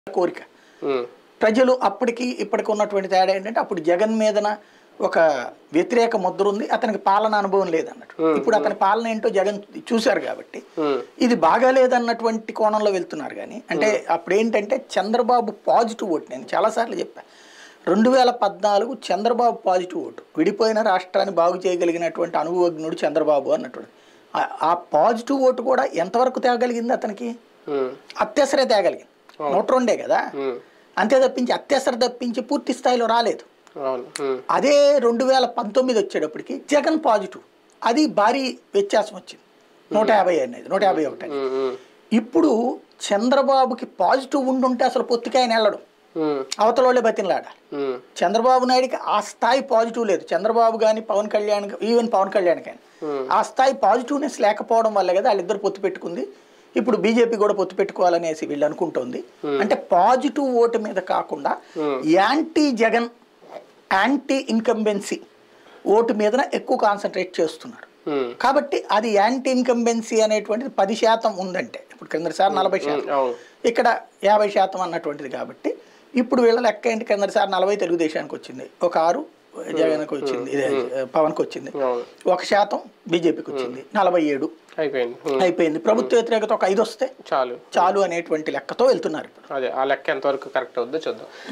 కోరిక ఉమ్, ప్రజలు అప్పటికి ఇప్పటికి ఉన్నటువంటి తేడా ఏంటంటే అప్పుడు జగన్ మీదన ఒక వ్యతిరేక ముద్ర ఉంది అతనికి పాలన అనుభవం లేదన్నట్టు ఇప్పుడు అతని పాలన ఏంటో జగన్ చూశారు కాబట్టి ఉమ్, ఇది బాగాలేదన్నటువంటి కోణంలో వెళ్తున్నారు కానీ అంటే అప్పుడు ఏంటంటే చంద్రబాబు పాజిటివ్ ఓటు నేను చాలాసార్లు చెప్పాను రెండు వేల పద్నాలుగు చంద్రబాబు పాజిటివ్ ఓటు విడిపోయిన రాష్ట్రాన్ని బాగు చేయగలిగినటువంటి అనుభవజ్ఞుడు చంద్రబాబు అన్నటువంటి ఆ- ఆ పాజిటివ్ ఓటు కూడా ఎంతవరకు తేగలిగింది అతనికి ఉమ్, అత్యవసరే తేగలిగింది నూట రెండే కదా ఉమ్, అంతే తప్పించి అత్యవసర తప్పించి పూర్తి స్థాయిలో రాలేదు అవును ఉమ్, అదే రెండు వేల పంతొమ్మిది వచ్చేటప్పటికి జగన్ పాజిటివ్ అది భారీ వ్యత్యాసం వచ్చింది నూట యాభై అనేది నూట యాభై ఒకటి అనేది. ఉమ్, ఉమ్, ఇప్పుడు చంద్రబాబుకి పాజిటివ్ ఉండుంటే అసలు పొత్తుకి ఆయన వెళ్ళడం ఉమ్, అవతలోళ్ళే బతినలాడాలి ఉమ్, చంద్రబాబు నాయుడికి ఆ స్థాయి పాజిటివ్ లేదు చంద్రబాబు కానీ పవన్ కళ్యాణ్ ఈవెన్ పవన్ కళ్యాణ్ కానీ Hmm. ఆ స్థాయి పాజిటివ్నెస్ లేకపోవడం వల్ల కదా వాళ్ళిద్దరు పొత్తు పెట్టుకుంది ఇప్పుడు బీజేపీ కూడా పొత్తు పెట్టుకోవాలనేసి వీళ్ళు అనుకుంటోంది అంటే పాజిటివ్ ఓటు మీద కాకుండా anti Jagan anti incumbency vote మీదన ఎక్కువ కాన్సన్ట్రేట్ చేస్తున్నారు ఉమ్, కాబట్టి అది యాంటీ ఇన్కంబెన్సీ అనేటువంటిది పది శాతం ఉందంటే ఇప్పుడు కిందసారి నలభై శాతం అవును ఇక్కడ యాభై శాతం అన్నటువంటిది కాబట్టి ఇప్పుడు వీళ్ళ లెక్క ఏంటి కిందసారి నలభై తెలుగుదేశానికి వచ్చింది ఒక ఆరు జగన్కి వచ్చింది ఇదే పవన్కి వచ్చింది అవును ఒక శాతం బీజేపీకి వచ్చింది నలభై ఏడు అయిపోయింది ఉమ్, అయిపోయింది ప్రభుత్వ వ్యతిరేకత ఒక ఐదు వస్తే చాలు చాలు అనేటువంటి లెక్కతో వెళ్తున్నారు ఇప్పుడు అదే ఆ లెక్క ఎంతవరకు కరెక్ట్ అవుద్దో చూద్దాం